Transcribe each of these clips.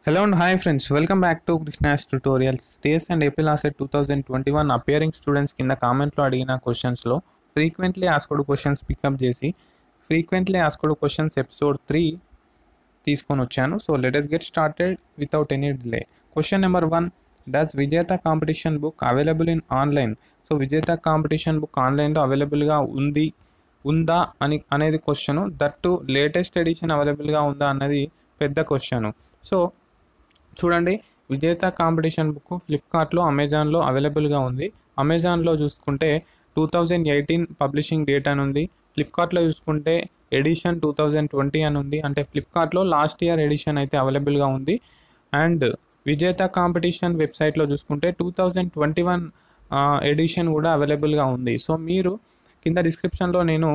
Hello and hi friends, welcome back to Krishna's tutorials. States and April Asset 2021 appearing students కింద కామెంట్లో అడిగిన క్వశ్చన్స్లో frequently asked questions pick up చేసి frequently asked questions episode three తీసుకొని వచ్చాను so let's get started without any delay question number one does Vijetha competition book available in online so Vijetha competition book ఆన్లైన్లో అవైలబుల్గా ఉంది ఉందా అని అనేది క్వశ్చన్ దట్టు లేటెస్ట్ ఎడిషన్ అవైలబుల్గా ఉందా అన్నది పెద్ద క్వశ్చన్ సో చూడండి విజేత కాంపిటీషన్ బుక్ ఫ్లిప్కార్ట్లో అమెజాన్లో అవైలబుల్గా ఉంది అమెజాన్లో చూసుకుంటే two thousand eighteen publishing date అని ఉంది ఫ్లిప్కార్ట్లో చూసుకుంటే ఎడిషన్ టూ థౌజండ్ ట్వంటీ అని ఉంది అంటే ఫ్లిప్కార్ట్లో లాస్ట్ ఇయర్ ఎడిషన్ అయితే అవైలబుల్గా ఉంది అండ్ విజేత కాంపిటీషన్ వెబ్సైట్లో చూసుకుంటే two thousand twenty one edition కూడా అవైలబుల్గా ఉంది సో మీరు కింద డిస్క్రిప్షన్లో నేను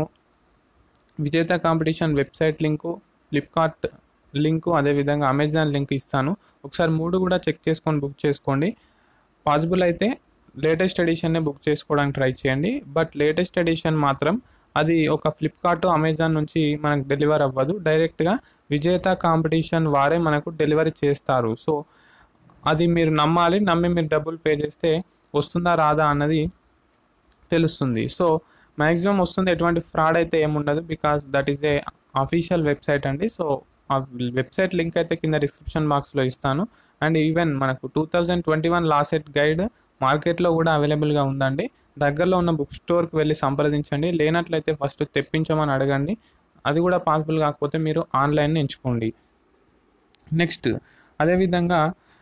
Vijetha competition website link Flipkart link అదేవిధంగా అమెజాన్ లింక్ ఇస్తాను ఒకసారి మూడు కూడా చెక్ చేసుకొని బుక్ చేసుకోండి పాసిబుల్ అయితే లేటెస్ట్ ఎడిషన్నే బుక్ చేసుకోవడానికి ట్రై చేయండి బట్ లేటెస్ట్ ఎడిషన్ మాత్రం అది ఒక ఫ్లిప్కార్ట్ అమెజాన్ నుంచి మనకు డెలివర్ అవ్వదు డైరెక్ట్గా విజేత కాంపిటీషన్ వారే మనకు డెలివరీ చేస్తారు సో అది మీరు నమ్మాలి నమ్మి మీరు డబ్బులు పే చేస్తే వస్తుందా రాదా అన్నది తెలుస్తుంది సో మ్యాక్సిమం వస్తుంది ఎటువంటి ఫ్రాడ్ అయితే ఏముండదు because that is a official website అండి సో ఆ వెబ్సైట్ లింక్ అయితే కింద డిస్క్రిప్షన్ బాక్స్లో ఇస్తాను అండ్ ఈవెన్ మనకు two thousand twenty one LAWCET guide మార్కెట్లో కూడా అవైలబుల్గా ఉందండి దగ్గరలో ఉన్న బుక్ స్టోర్కి వెళ్ళి సంప్రదించండి లేనట్లయితే ఫస్ట్ తెప్పించమని అడగండి అది కూడా పాసిబుల్ కాకపోతే మీరు ఆన్లైన్ ఎంచుకోండి నెక్స్ట్ అదేవిధంగా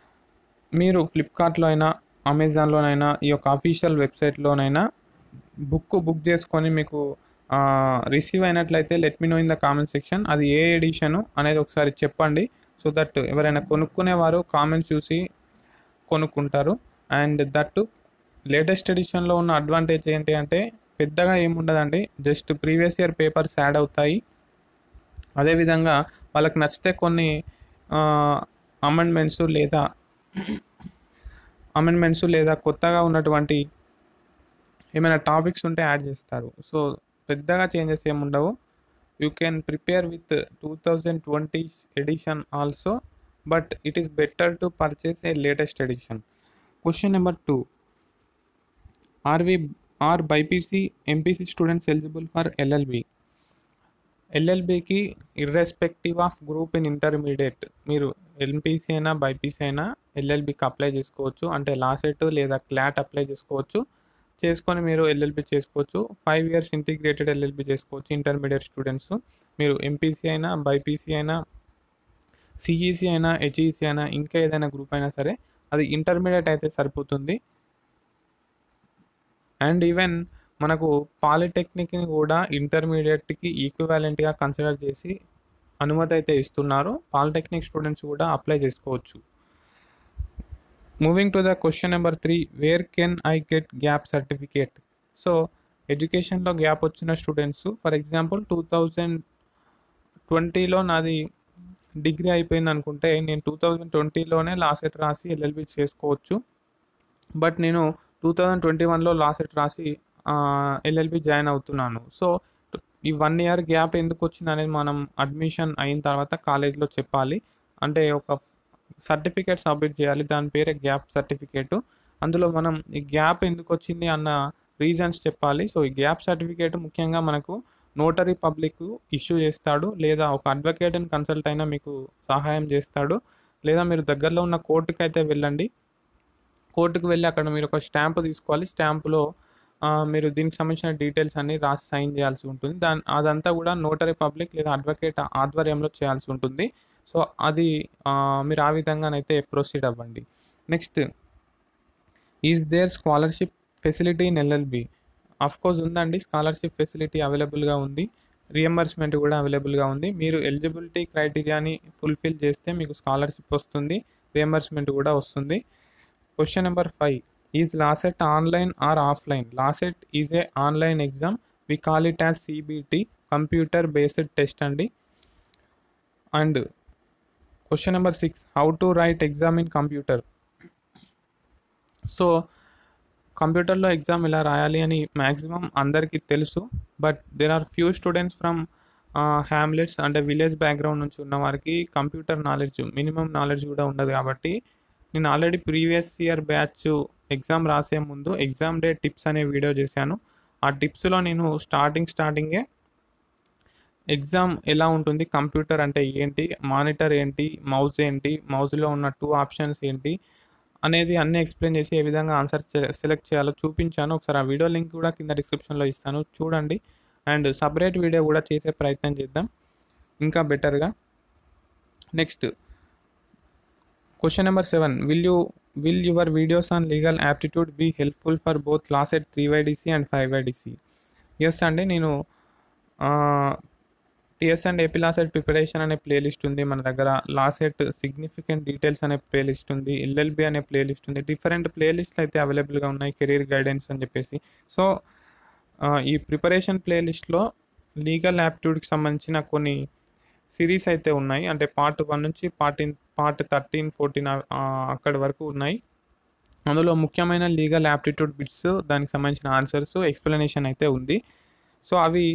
మీరు ఫ్లిప్కార్ట్లో అయినా అమెజాన్లోనైనా ఈ యొక్క అఫీషియల్ వెబ్సైట్లోనైనా బుక్ బుక్ చేసుకొని మీకు రిసీవ్ అయినట్లయితే let me know in the comment section అది ఏ ఎడిషను అనేది ఒకసారి చెప్పండి సో దట్ ఎవరైనా కొనుక్కునేవారు కామెంట్స్ చూసి కొనుక్కుంటారు అండ్ దట్ లేటెస్ట్ ఎడిషన్లో ఉన్న అడ్వాంటేజ్ ఏంటి అంటే పెద్దగా ఏముండదండి just previous year papers add అవుతాయి అదేవిధంగా వాళ్ళకి నచ్చితే కొన్ని అమెండ్మెంట్స్ లేదా అమెండ్మెంట్స్ లేదా కొత్తగా ఉన్నటువంటి ఏమైనా టాపిక్స్ ఉంటే యాడ్ చేస్తారు సో పెద్దగా చేంజెస్ ఏముండవు you can prepare with two thousand twenty edition also but it is better to purchase a latest edition question number two are we are BiPC MPC students eligible for LLB ఎల్ఎల్బికి irrespective of group in intermediate మీరు MPC అయినా BiPC అయినా ఎల్ఎల్బికి apply చేసుకోవచ్చు అంటే LAWCET లేదా clot apply చేసుకోవచ్చు చేసుకొని మీరు ఎల్ఎల్బి చేసుకోవచ్చు ఫైవ్ ఇయర్స్ ఇంటిగ్రేటెడ్ ఎల్ఎల్బి చేసుకోవచ్చు ఇంటర్మీడియట్ స్టూడెంట్స్ మీరు ఎంపీసీ అయినా బైపీసీ అయినా సిఈసీ అయినా హెచ్ఈసీ అయినా ఇంకా ఏదైనా గ్రూప్ అయినా సరే అది ఇంటర్మీడియట్ అయితే సరిపోతుంది అండ్ ఈవెన్ మనకు పాలిటెక్నిక్ని కూడా ఇంటర్మీడియట్కి ఈక్వివాలెంట్గా కన్సిడర్ చేసి అనుమతి అయితే ఇస్తున్నారు పాలిటెక్నిక్ స్టూడెంట్స్ కూడా అప్లై చేసుకోవచ్చు moving to the question number three where can I get gap certificate so ఎడ్యుకేషన్లో గ్యాప్ వచ్చిన students for example two thousand ట్వంటీలో నాది డిగ్రీ అయిపోయింది అనుకుంటే నేను టూ థౌజండ్ ట్వంటీలోనే లాసెట్ రాసి ఎల్ఎల్బి చేసుకోవచ్చు బట్ నేను టూ థౌజండ్ ట్వంటీ వన్లో లాసెట్ రాసి ఎల్ఎల్బి జాయిన్ అవుతున్నాను సో ఈ వన్ ఇయర్ గ్యాప్ ఎందుకు వచ్చింది అనేది మనం అడ్మిషన్ అయిన తర్వాత కాలేజ్లో చెప్పాలి అంటే ఒక సర్టిఫికేట్ సబ్మిట్ చేయాలి దాని పేరే గ్యాప్ సర్టిఫికేట్ అందులో మనం ఈ గ్యాప్ ఎందుకు వచ్చింది అన్న రీజన్స్ చెప్పాలి సో ఈ గ్యాప్ సర్టిఫికేట్ ముఖ్యంగా మనకు నోటరీ పబ్లిక్ ఇష్యూ చేస్తాడు లేదా ఒక అడ్వకేట్ని కన్సల్ట్ అయినా మీకు సహాయం చేస్తాడు లేదా మీరు దగ్గరలో ఉన్న కోర్టుకి అయితే వెళ్ళండి కోర్టుకు వెళ్ళి అక్కడ మీరు ఒక స్టాంప్ తీసుకోవాలి స్టాంపులో మీరు దీనికి సంబంధించిన డీటెయిల్స్ అన్ని రాసి సైన్ చేయాల్సి ఉంటుంది దాని అదంతా కూడా నోటరీ పబ్లిక్ లేదా అడ్వకేట్ ఆధ్వర్యంలో చేయాల్సి ఉంటుంది సో అది మీరు ఆ విధంగానైతే ప్రొసీడ్ అవ్వండి next is there scholarship facility in LLB of course ఉందండి స్కాలర్షిప్ ఫెసిలిటీ అవైలబుల్గా ఉంది రియంబర్స్మెంట్ కూడా అవైలబుల్గా ఉంది మీరు ఎలిజిబిలిటీ క్రైటీరియాని ఫుల్ఫిల్ చేస్తే మీకు స్కాలర్షిప్ వస్తుంది రియంబర్స్మెంట్ కూడా వస్తుంది question number five is LAWCET online or offline LAWCET is a online exam we call it as CBT computer based test అండి and question number six how to write exam in computer so కంప్యూటర్లో exam ఇలా రాయాలి అని maximum అందరికీ తెలుసు but there are few students from hamlets అంటే village background నుంచి ఉన్న వారికి కంప్యూటర్ నాలెడ్జ్ మినిమం నాలెడ్జ్ కూడా ఉండదు కాబట్టి నేను already previous year batch exam రాసే ముందు ఎగ్జామ్ డే టిప్స్ అనే వీడియో చేశాను ఆ టిప్స్లో నేను స్టార్టింగ్ స్టార్టింగే ఎగ్జామ్ ఎలా ఉంటుంది కంప్యూటర్ అంటే ఏంటి మానిటర్ ఏంటి మౌజ్ ఏంటి మౌజ్లో ఉన్న టూ ఆప్షన్స్ ఏంటి అనేది అన్నీ ఎక్స్ప్లెయిన్ చేసి ఏ విధంగా ఆన్సర్ సెలెక్ట్ చేయాలో చూపించాను ఒకసారి ఆ వీడియో లింక్ కూడా కింద డిస్క్రిప్షన్లో ఇస్తాను చూడండి అండ్ సపరేట్ వీడియో కూడా చేసే ప్రయత్నం చేద్దాం ఇంకా బెటర్గా next question number seven will you will your videos on legal aptitude be helpful for both class at three YDC and five YDC yes అండి నేను TS and AP LAWCET preparation అనే playlist ఉంది మన దగ్గర లాసెట్ సిగ్నిఫికెంట్ డీటెయిల్స్ అనే playlist ఉంది LLB అనే playlist ఉంది డిఫరెంట్ ప్లేలిస్ట్లు అయితే అవైలబుల్గా ఉన్నాయి కెరీర్ గైడెన్స్ అని చెప్పేసి సో ఈ ప్రిపరేషన్ ప్లేలిస్ట్లో లీగల్ యాప్టిట్యూడ్కి సంబంధించిన కొన్ని సిరీస్ అయితే ఉన్నాయి అంటే పార్ట్ వన్ నుంచి పార్ట్ పార్ట్ థర్టీన్ ఫోర్టీన్ అక్కడి వరకు ఉన్నాయి అందులో ముఖ్యమైన లీగల్ యాప్టిట్యూడ్ బిట్స్ దానికి సంబంధించిన ఆన్సర్స్ ఎక్స్ప్లెనేషన్ అయితే ఉంది సో అవి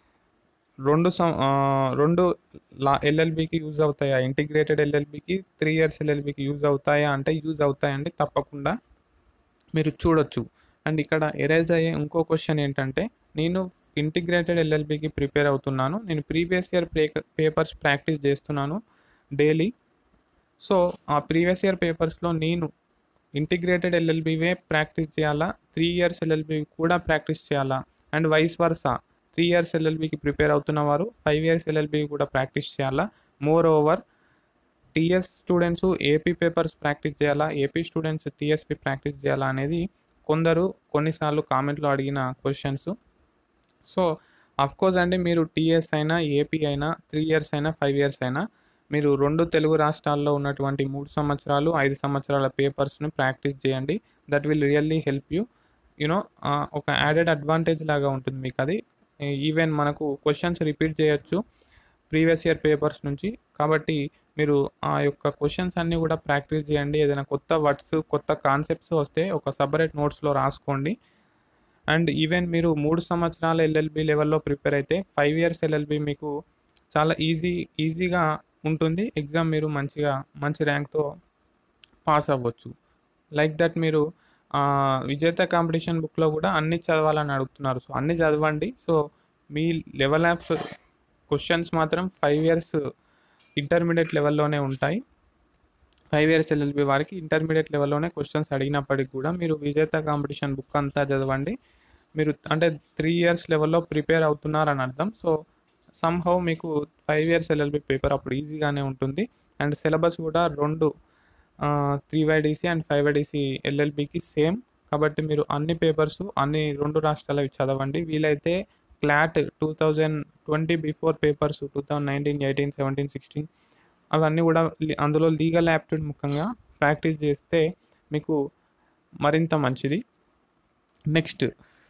రెండు సం రెండు లా ఎల్ఎల్బికి యూజ్ అవుతాయా ఇంటిగ్రేటెడ్ ఎల్ఎల్బికి త్రీ ఇయర్స్ ఎల్ఎల్బికి యూజ్ అవుతాయా అంటే యూజ్ అవుతాయండి తప్పకుండా మీరు చూడొచ్చు అండ్ ఇక్కడ ఎరేజ్ అయ్యే ఇంకో క్వశ్చన్ ఏంటంటే నేను ఇంటిగ్రేటెడ్ ఎల్ఎల్బికి ప్రిపేర్ అవుతున్నాను నేను ప్రీవియస్ ఇయర్ పే పేపర్స్ ప్రాక్టీస్ చేస్తున్నాను డైలీ సో ఆ ప్రీవియస్ ఇయర్ పేపర్స్లో నేను ఇంటిగ్రేటెడ్ ఎల్ఎల్బివే ప్రాక్టీస్ చేయాలా త్రీ ఇయర్స్ ఎల్ఎల్బి కూడా ప్రాక్టీస్ చేయాలా and vice versa three years ఎల్ఎల్బికి ప్రిపేర్ అవుతున్న వారు ఫైవ్ ఇయర్స్ ఎల్ఎల్బి కూడా ప్రాక్టీస్ చేయాలా more over TS students AP papers practice చేయాలా ఏపీ స్టూడెంట్స్ టీఎస్పి ప్రాక్టీస్ చేయాలా అనేది కొందరు కొన్నిసార్లు కామెంట్లో అడిగిన క్వశ్చన్స్ సో కోర్స్ అండి మీరు టీఎస్ అయినా ఏపీ అయినా త్రీ ఇయర్స్ అయినా ఫైవ్ ఇయర్స్ అయినా మీరు రెండు తెలుగు రాష్ట్రాల్లో ఉన్నటువంటి మూడు సంవత్సరాలు ఐదు సంవత్సరాల పేపర్స్ని ప్రాక్టీస్ చేయండి that will really help you you know ఒక యాడెడ్ అడ్వాంటేజ్ లాగా ఉంటుంది మీకు అది ఈవెన్ మనకు క్వశ్చన్స్ రిపీట్ చేయొచ్చు ప్రీవియస్ ఇయర్ పేపర్స్ నుంచి కాబట్టి మీరు ఆ యొక్క క్వశ్చన్స్ అన్నీ కూడా ప్రాక్టీస్ చేయండి ఏదైనా కొత్త వర్డ్స్ కొత్త కాన్సెప్ట్స్ వస్తే ఒక సపరేట్ నోట్స్లో రాసుకోండి అండ్ ఈవెన్ మీరు మూడు సంవత్సరాల ఎల్ఎల్బి లెవెల్లో ప్రిపేర్ అయితే ఫైవ్ ఇయర్స్ ఎల్ఎల్బి మీకు చాలా ఈజీ ఈజీగా ఉంటుంది ఎగ్జామ్ మీరు మంచిగా మంచి ర్యాంక్తో పాస్ అవ్వచ్చు లైక్ దట్ మీరు విజేత కాంపిటీషన్ బుక్లో కూడా అన్ని చదవాలని అడుగుతున్నారు సో అన్ని చదవండి సో మీ లెవెల్ ఆఫ్ క్వశ్చన్స్ మాత్రం ఫైవ్ ఇయర్స్ ఇంటర్మీడియట్ లెవెల్లోనే ఉంటాయి ఫైవ్ ఇయర్స్ ఎల్ఎల్బి వారికి ఇంటర్మీడియట్ లెవెల్లోనే క్వశ్చన్స్ అడిగినప్పటికి కూడా మీరు విజేత కాంపిటీషన్ బుక్ అంతా చదవండి మీరు అంటే త్రీ ఇయర్స్ లెవెల్లో ప్రిపేర్ అవుతున్నారని అర్థం సో సమ్హౌ మీకు ఫైవ్ ఇయర్స్ ఎల్ఎల్బి పేపర్ అప్పుడు ఈజీగానే ఉంటుంది అండ్ సిలబస్ కూడా రెండు three YDC and five YDC ఎల్ఎల్బికి సేమ్ కాబట్టి మీరు అన్ని పేపర్స్ అన్ని రెండు రాష్ట్రాలవి చదవండి వీలైతే CLAT two thousand twenty before papers two thousand nineteen eighteen seventeen sixteen అవన్నీ కూడా అందులో లీగల్ యాప్టిట్యూడ్ ముఖ్యంగా ప్రాక్టీస్ చేస్తే మీకు మరింత మంచిది next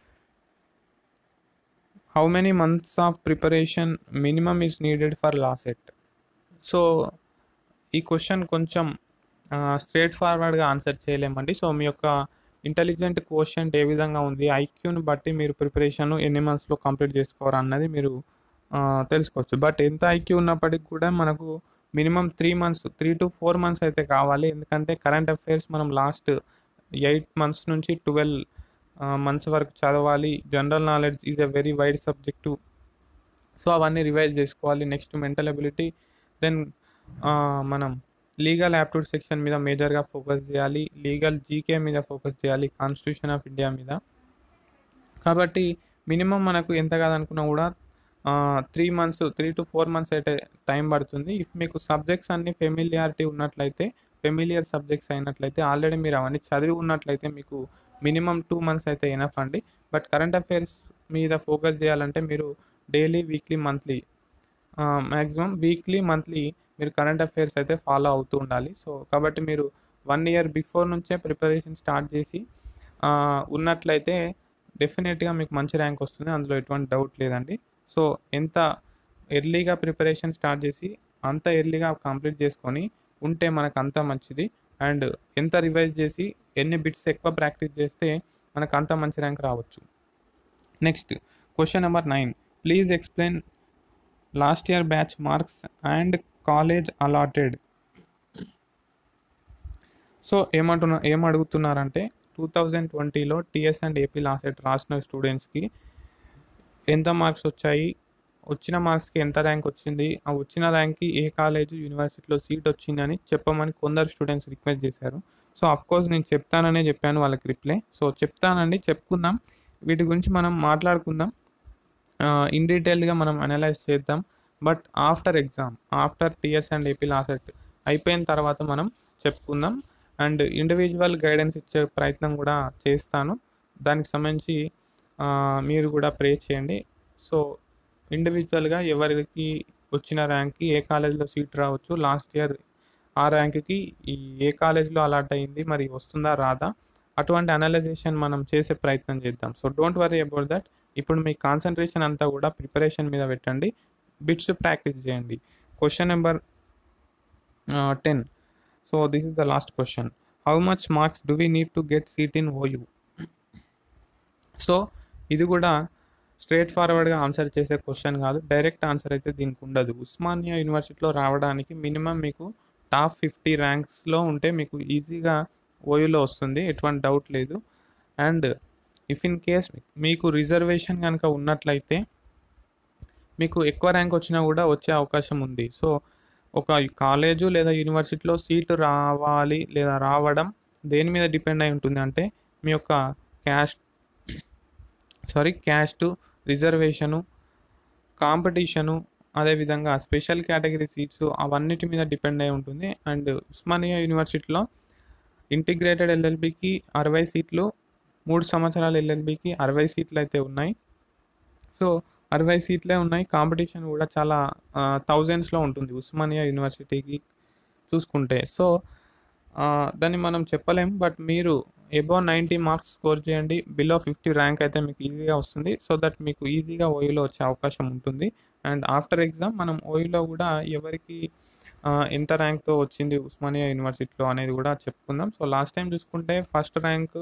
how many months of preparation minimum is needed for LAWCET so ఈ క్వశ్చన్ కొంచెం స్ట్రేట్ ఫార్వర్డ్గా ఆన్సర్ చేయలేమండి సో మీ యొక్క ఇంటెలిజెంట్ క్వశ్చన్ ఏ విధంగా ఉంది ఐక్యూని బట్టి మీరు ప్రిపరేషన్ ఎన్ని మంత్స్లో కంప్లీట్ చేసుకోవాలి అన్నది మీరు తెలుసుకోవచ్చు బట్ ఎంత ఐక్యూ ఉన్నప్పటికి కూడా మనకు minimum three months three to four months అయితే కావాలి ఎందుకంటే కరెంట్ అఫైర్స్ మనం లాస్ట్ ఎయిట్ మంత్స్ నుంచి ట్వెల్వ్ మంత్స్ వరకు చదవాలి general knowledge is a very wide subject so అవన్నీ రివైజ్ చేసుకోవాలి నెక్స్ట్ మెంటల్ అబిలిటీ దెన్ మనం లీగల్ యాప్టిట్యూడ్ సెక్షన్ మీద మేజర్గా ఫోకస్ చేయాలి లీగల్ జీకే మీద ఫోకస్ చేయాలి కాన్స్టిట్యూషన్ ఆఫ్ ఇండియా మీద కాబట్టి మినిమం మనకు ఎంత కాదనుకున్నా కూడా three months three to four months అయితే టైం పడుతుంది ఇఫ్ మీకు సబ్జెక్ట్స్ అన్ని ఫెమిలియారిటీ ఉన్నట్లయితే ఫెమిలియర్ సబ్జెక్ట్స్ అయినట్లయితే ఆల్రెడీ మీరు అవన్నీ చదివి ఉన్నట్లయితే మీకు మినిమం టూ మంత్స్ అయితే ఎనఫ్ అండి బట్ కరెంట్ అఫైర్స్ మీద ఫోకస్ చేయాలంటే మీరు daily weekly monthly maximum weekly monthly మీరు కరెంట్ అఫైర్స్ అయితే ఫాలో అవుతూ ఉండాలి సో కాబట్టి మీరు వన్ ఇయర్ బిఫోర్ నుంచే ప్రిపరేషన్ స్టార్ట్ చేసి ఉన్నట్లయితే డెఫినెట్గా మీకు మంచి ర్యాంక్ వస్తుంది అందులో ఎటువంటి డౌట్ లేదండి సో ఎంత ఎర్లీగా ప్రిపరేషన్ స్టార్ట్ చేసి అంత ఎర్లీగా కంప్లీట్ చేసుకొని ఉంటే మనకు అంత మంచిది అండ్ ఎంత రివైజ్ చేసి ఎన్ని బిట్స్ ఎక్కువ ప్రాక్టీస్ చేస్తే మనకు అంత మంచి ర్యాంక్ రావచ్చు next question number nine please explain last year batch marks and college allotted so ఏమంటున్నా ఏం అడుగుతున్నారంటే టూ థౌజండ్ ట్వంటీలో టీఎస్ అండ్ ఏపీ లాసెట్ రాసిన స్టూడెంట్స్కి ఎంత మార్క్స్ వచ్చాయి వచ్చిన మార్క్స్కి ఎంత ర్యాంక్ వచ్చింది ఆ వచ్చిన ర్యాంక్కి ఏ కాలేజ్ యూనివర్సిటీలో సీట్ వచ్చిందని చెప్పమని కొందరు స్టూడెంట్స్ రిక్వెస్ట్ చేశారు సో కోర్స్ నేను చెప్తాననే చెప్పాను వాళ్ళకి రిప్లై సో చెప్తానండి చెప్పుకుందాం వీటి గురించి మనం మాట్లాడుకుందాం ఇన్ డీటెయిల్గా మనం అనలైజ్ చేద్దాం but after exam after TS and AP LAWCET అయిపోయిన తర్వాత మనం చెప్పుకుందాం అండ్ ఇండివిజువల్ గైడెన్స్ ఇచ్చే ప్రయత్నం కూడా చేస్తాను దానికి సంబంధించి ఆ, మీరు కూడా ప్రే చేయండి సో ఇండివిజువల్గా ఎవరికి వచ్చిన ర్యాంక్కి ఏ కాలేజ్లో సీట్ రావచ్చు లాస్ట్ ఇయర్ ఆ ర్యాంక్కి ఈ ఏ కాలేజ్లో అలాట్ అయింది మరి వస్తుందా రాదా అటువంటి అనలైజేషన్ మనం చేసే ప్రయత్నం చేద్దాం so don't worry about that ఇప్పుడు మీ కాన్సన్ట్రేషన్ అంతా కూడా ప్రిపరేషన్ మీద పెట్టండి బిట్స్ ప్రాక్టీస్ చేయండి question number ten so this is the last question how much marks do we need to get seat in OU so ఇది కూడా స్ట్రేట్ ఫార్వర్డ్గా ఆన్సర్ చేసే క్వశ్చన్ కాదు డైరెక్ట్ ఆన్సర్ అయితే దీనికి ఉండదు ఉస్మానియా యూనివర్సిటీలో రావడానికి మినిమం మీకు టాప్ ఫిఫ్టీ ర్యాంక్స్లో ఉంటే మీకు ఈజీగా ఓయూలో వస్తుంది ఎటువంటి డౌట్ లేదు అండ్ ఇఫ్ ఇన్ కేస్ మీకు రిజర్వేషన్ కనుక ఉన్నట్లయితే మీకు ఎక్కువ ర్యాంక్ వచ్చినా కూడా వచ్చే అవకాశం ఉంది సో ఒక కాలేజు లేదా యూనివర్సిటీలో సీటు రావాలి లేదా రావడం దేని మీద డిపెండ్ అయి ఉంటుంది అంటే మీ యొక్క caste sorry caste reservation competition అదేవిధంగా స్పెషల్ కేటగిరీ సీట్స్ అవన్నిటి మీద డిపెండ్ అయి ఉంటుంది అండ్ ఉస్మానియా యూనివర్సిటీలో ఇంటిగ్రేటెడ్ ఎల్ఎల్బికి అరవై సీట్లు మూడు సంవత్సరాల ఎల్ఎల్బికి అరవై సీట్లు అయితే ఉన్నాయి సో అరవై సీట్లే ఉన్నాయి కాంపిటీషన్ కూడా చాలా థౌజండ్స్లో ఉంటుంది ఉస్మానియా యూనివర్సిటీకి చూసుకుంటే సో ఆ, దాన్ని మనం చెప్పలేం బట్ మీరు ఎబో నైంటీ మార్క్స్ స్కోర్ చేయండి బిలో ఫిఫ్టీ ర్యాంక్ అయితే మీకు ఈజీగా వస్తుంది సో దట్ మీకు ఈజీగా ఓయూలో వచ్చే అవకాశం ఉంటుంది అండ్ ఆఫ్టర్ ఎగ్జామ్ మనం ఓయూలో కూడా ఎవరికి ఆ, ఎంత ర్యాంక్తో వచ్చింది ఉస్మానియా యూనివర్సిటీలో అనేది కూడా చెప్పుకుందాం సో లాస్ట్ టైం చూసుకుంటే ఫస్ట్ ర్యాంక్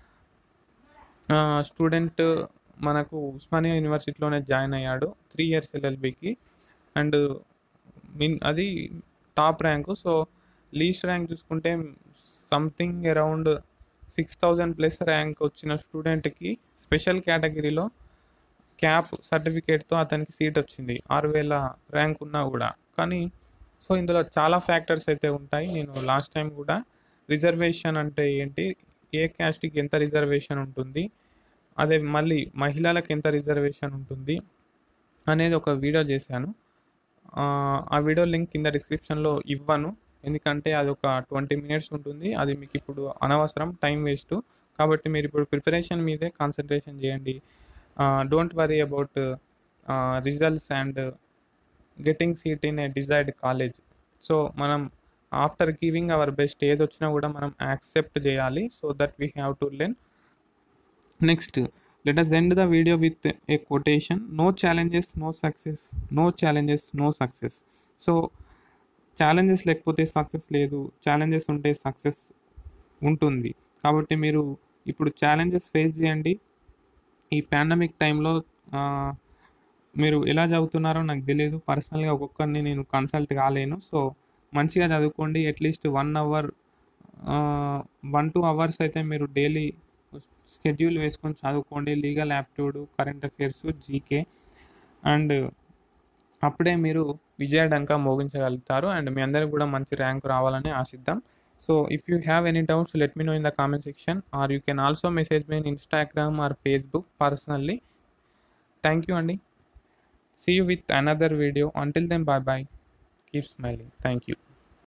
స్టూడెంట్ మనకు ఉస్మానియా యూనివర్సిటీలోనే జాయిన్ అయ్యాడు త్రీ ఇయర్స్ ఎల్ఎల్బికి అండ్ మిన్ అది top rank so least rank చూసుకుంటే something around six thousand plus rank వచ్చిన స్టూడెంట్కి స్పెషల్ కేటగిరీలో క్యాప్ సర్టిఫికేట్తో అతనికి సీట్ వచ్చింది ఆరు వేల ర్యాంక్ ఉన్నా కూడా కానీ సో ఇందులో చాలా ఫ్యాక్టర్స్ అయితే ఉంటాయి నేను లాస్ట్ టైం కూడా రిజర్వేషన్ అంటే ఏంటి ఏ క్యాస్ట్కి ఎంత రిజర్వేషన్ ఉంటుంది అదే మళ్ళీ మహిళలకు ఎంత రిజర్వేషన్ ఉంటుంది అనేది ఒక వీడియో చేశాను ఆ, ఆ వీడియో లింక్ కింద డిస్క్రిప్షన్లో ఇవ్వను ఎందుకంటే అది ఒక ట్వంటీ మినిట్స్ ఉంటుంది అది మీకు ఇప్పుడు అనవసరం టైం వేస్ట్ కాబట్టి మీరు ఇప్పుడు ప్రిపరేషన్ మీదే కాన్సన్ట్రేషన్ చేయండి don't worry about results and getting seat in a desired college so మనం ఆఫ్టర్ గివింగ్ అవర్ బెస్ట్ ఏది వచ్చినా కూడా మనం యాక్సెప్ట్ చేయాలి so that we have to learn next let us end the video with a quotation no challenges no success no challenges no success so challenges లేకపోతే success లేదు challenges ఉంటే success ఉంటుంది కాబట్టి మీరు ఇప్పుడు ఛాలెంజెస్ ఫేస్ చేయండి ఈ పాండమిక్ టైంలో మీరు ఎలా చదువుతున్నారో నాకు తెలియదు పర్సనల్గా ఒక్కొక్కరిని నేను కన్సల్ట్ కాలేను సో మంచిగా చదువుకోండి at least one hour one two hours అయితే మీరు డైలీ స్కెడ్యూల్ వేసుకొని చదువుకోండి legal aptitude current affairs GK and అప్పుడే మీరు విజయడంక మోగించగలుగుతారు అండ్ మీ అందరికి కూడా మంచి ర్యాంక్ రావాలని ఆశిద్దాం so if you have any doubts let me know in the comment section or you can also message me in Instagram or Facebook personally thank you అండి see you with another video until then bye bye keep smiling thank you